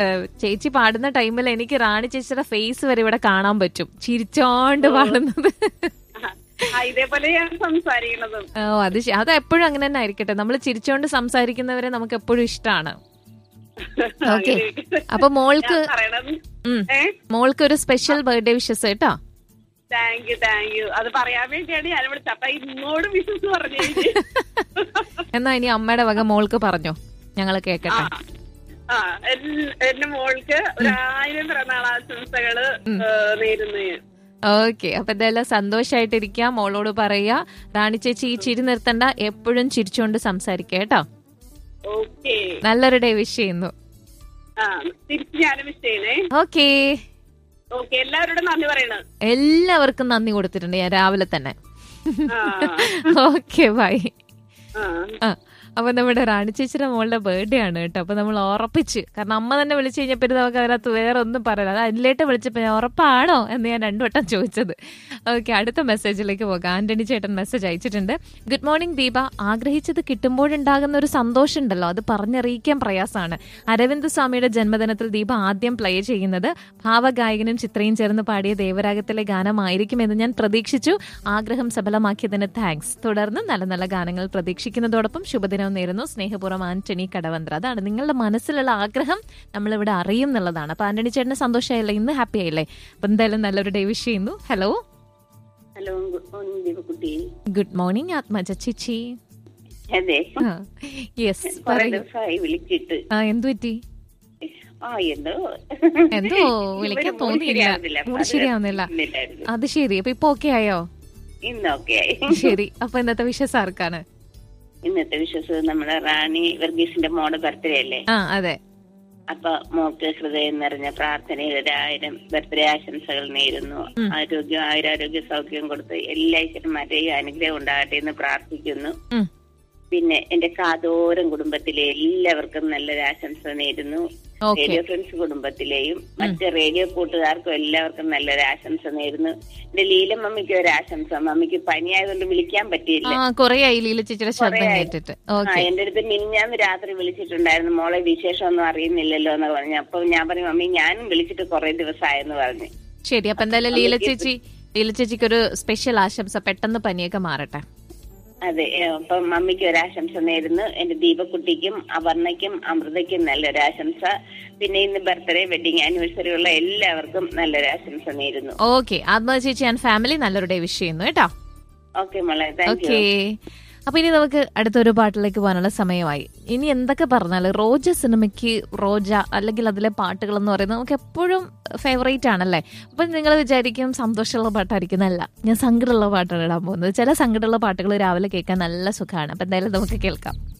ഏഹ്, ചേച്ചി പാടുന്ന ടൈമിൽ എനിക്ക് റാണി ചേച്ചിയുടെ ഫേസ് വരെ ഇവിടെ കാണാൻ പറ്റും ചിരിച്ചോണ്ട് പാടുന്നത് ആ, ഇതേപോലെ ഞാൻ സംസാരിക്കണതും ഓ അത് ശ- അത് എപ്പോഴും അങ്ങനെ തന്നെ ആയിരിക്കട്ടെ നമ്മൾ ചിരിച്ചോണ്ട് സംസാരിക്കുന്നവരെ നമുക്ക് എപ്പോഴും ഇഷ്ടമാണ് ഓക്കെ അങ്ങനെയൊക്കെ. അപ്പൊ മോൾക്ക് ഞാൻ പറയണത് ഉം, ഏ മോൾക്ക് ഒരു സ്പെഷ്യൽ ബർത്ത്ഡേ വിഷസ് കേട്ടോ താങ്ക് യു താങ്ക് യു അത് പറയാൻ വേണ്ടിയാണ് ഞാൻ ഇവിടെ ചപ്പ ഇന്നോട് വിശ്വസ് പറഞ്ഞു എന്നാ ഇനി അമ്മയുടെ വക മോൾക്ക് പറഞ്ഞോ ഞങ്ങൾ ആ കേക്കട്ടെ ആ എൻ- എന്റെ മോൾക്ക് ഒരായിരം പിറന്നാൾ ആശംസകള് ഏ, നേരുന്നു ഞാൻ. ഓക്കെ അപ്പൊ എന്തായാലും സന്തോഷായിട്ടിരിക്കാം മോളോട് പറയാ റാണി ചേച്ചി ഈ ചിരി നിർത്തണ്ട എപ്പോഴും ചിരിച്ചോണ്ട് സംസാരിക്കുക കേട്ടോ ഓക്കെ നല്ലൊരു ഡേ വിഷ് ചെയ്യുന്നു ആ തിരിച്ച് ഞാനും വിഷ് ചെയ്യണേ ഓക്കേ ഓക്കെ എല്ലാവരോടും നന്ദി പറയണ എല്ലാവർക്കും നന്ദി കൊടുത്തിട്ടുണ്ട് ഞാൻ രാവിലെ തന്നെ ആ ഓക്കെ ബൈ ആ ആ അപ്പൊ നമ്മുടെ റാണി ചേച്ചിയുടെ മോളുടെ ബർത്ത്ഡേ ആണ് കേട്ടോ അപ്പൊ നമ്മൾ ഉറപ്പിച്ച് കാരണം അമ്മ തന്നെ വിളിച്ചു കഴിഞ്ഞപ്പോൾ ഇത് നമുക്ക് അതിനകത്ത് വേറെ ഒന്നും പറയില്ല അത് അതിലേട്ട് വിളിച്ചപ്പോൾ ഞാൻ ഉറപ്പാണോ എന്ന് ഞാൻ രണ്ടു വട്ടം ചോദിച്ചത് ഓക്കെ അടുത്ത മെസ്സേജിലേക്ക് പോകാം ആന്റണി ചേട്ടൻ മെസ്സേജ് അയച്ചിട്ടുണ്ട് ഗുഡ് മോർണിംഗ് ദീപ ആഗ്രഹിച്ചത് കിട്ടുമ്പോഴുണ്ടാകുന്ന ഒരു സന്തോഷം ഉണ്ടല്ലോ അത് പറഞ്ഞറിയിക്കാൻ പ്രയാസമാണ് അരവിന്ദ് സ്വാമിയുടെ ജന്മദിനത്തിൽ ദീപ ആദ്യം പ്ലേ ചെയ്യുന്നത് ഭാവഗായകനും ചിത്രയും ചേർന്ന് പാടിയ ദേവരാഗത്തിലെ ഗാനമായിരിക്കുമെന്ന് ഞാൻ പ്രതീക്ഷിച്ചു ആഗ്രഹം സഫലമാക്കിയതിന് താങ്ക്സ് തുടർന്ന് നല്ല നല്ല ഗാനങ്ങൾ പ്രതീക്ഷിക്കുന്നതോടൊപ്പം ശുഭദിനവും നേരുന്നു സ്നേഹപൂർവ്വം ആന്റണി കടവന്ത്ര അതാണ് നിങ്ങളുടെ മനസ്സിലുള്ള ആഗ്രഹം നമ്മളിവിടെ അറിയും എന്നുള്ളതാണ് അപ്പൊ ആന്റണി ചേട്ടന് സന്തോഷമായില്ലേ ഇന്ന് ഹാപ്പി ആയില്ലേ അപ്പൊ എന്തായാലും നല്ലൊരു ഡേ വിഷ് ചെയ്യുന്നു ഹലോ ഹലോ ഗുഡ് മോർണിംഗ് ദീപക്കുട്ടി ഗുഡ് മോർണിംഗ് ആത്മജ ചിച്ചി അതെ യെസ് കുറെ പറയൂ ദിവസമായി വിളിച്ചിട്ട് ആ എന്തു പറ്റി ആ എന്തോ എന്തോ വിളിക്കാൻ ഇവര് മൂഡ് തോന്നിയില്ല ശരിയാവുന്നില്ല. അപ്പൊ മൂഡ് അത് ശരിയാവുന്നില്ല ഇന്നില്ലായിരുന്നു. അത് ശരി അപ്പൊ ഇപ്പൊ ഓക്കെ ആയോ ഇന്നൊക്കെ ആയി ശരി അപ്പൊ ഇന്നത്തെ വിഷസ് ആർക്കാണ് ഇന്നത്തെ വിശ്വസ് നമ്മുടെ റാണി വർഗീസിന്റെ മോടെ ബർത്ത്ഡേ അല്ലേ ആ അതെ അപ്പൊ മോക്ക് ഹൃദയം നിറഞ്ഞ പ്രാർത്ഥനയിൽ ഒരായിരം ബർത്ത്ഡേ ആശംസകൾ നേരുന്നു ആരോഗ്യം ആയുരാരോഗ്യ സൗഖ്യം കൊടുത്ത് എല്ലാ ഈശ്വരന്മാരുടെയും അനുഗ്രഹം ഉണ്ടാകട്ടെ എന്ന് പ്രാർത്ഥിക്കുന്നു ഉം. പിന്നെ എന്റെ കാതോരം കുടുംബത്തിലെ എല്ലാവർക്കും നല്ലൊരു ആശംസ നേരുന്നു ഓക്കെ റേഡിയോ ഫ്രണ്ട്സ് കുടുംബത്തിലെയും മറ്റ് റേഡിയോ കൂട്ടുകാർക്കും എല്ലാവർക്കും നല്ലൊരു ആശംസ നേരുന്നു എന്റെ ലീല മമ്മിക്ക് ഒരു ആശംസ മമ്മിക്ക് പനിയായതുകൊണ്ട് വിളിക്കാൻ ആ പറ്റിയില്ല കൊറേ ആയി ലീല ചേച്ചിയുടെ ശബ്ദം കുറേയായി. കേട്ടിട്ട് ആ ഓക്കെ എന്റെ അടുത്ത് മിനിഞ്ഞാന്ന് രാത്രി വിളിച്ചിട്ടുണ്ടായിരുന്നു മോളെ വിശേഷമൊന്നും അറിയുന്നില്ലല്ലോ എന്ന് പറഞ്ഞു അപ്പൊ ഞാൻ പറഞ്ഞു മമ്മി ഞാനും വിളിച്ചിട്ട് കുറെ ദിവസമായെന്ന് പറഞ്ഞു ശരി അപ്പൊ എന്തായാലും ലീല ചേച്ചി ലീല ചേച്ചിക്ക് ഒരു സ്പെഷ്യൽ ആശംസ പെട്ടെന്ന് പനിയൊക്കെ മാറട്ടെ അതെ ഏ, അപ്പൊ മമ്മിക്ക് ഒരു ആശംസ നേരുന്നു എന്റെ ദീപക്കുട്ടിക്കും അപർണയ്ക്കും അമൃതയ്ക്കും നല്ലൊരു ആശംസ പിന്നെ ഇന്ന് ബർത്ത്ഡേ വെഡിങ് ആനിവേഴ്സറി ഉള്ള എല്ലാവർക്കും നല്ലൊരു ആശംസ നേരുന്നു ഓക്കെ ആത്മ ചേച്ചി ആൻഡ് ഫാമിലി നല്ലൊരു ഡേ വിഷ് ചെയ്യുന്നു കേട്ടോ ഓക്കെ മോളെ താങ്ക് ഓക്കെ യു അപ്പൊ ഇനി നമുക്ക് അടുത്തൊരു പാട്ടിലേക്ക് പോകാനുള്ള സമയമായി ഇനി എന്തൊക്കെ പറഞ്ഞാല് റോജ സിനിമയ്ക്ക് റോജ അല്ലെങ്കിൽ അതിലെ പാട്ടുകൾ എന്ന് പറയുന്നത് നമുക്ക് എപ്പോഴും ഫേവറേറ്റ് ആണല്ലേ അപ്പൊ നിങ്ങൾ വിചാരിക്കും സന്തോഷമുള്ള പാട്ടായിരിക്കും അല്ല ഞാൻ സങ്കടമുള്ള പാട്ടാണ് ഇടാൻ പോകുന്നത് ചില സങ്കടമുള്ള പാട്ടുകൾ രാവിലെ കേൾക്കാൻ നല്ല സുഖമാണ് അപ്പൊ എന്തായാലും നമുക്ക് കേൾക്കാം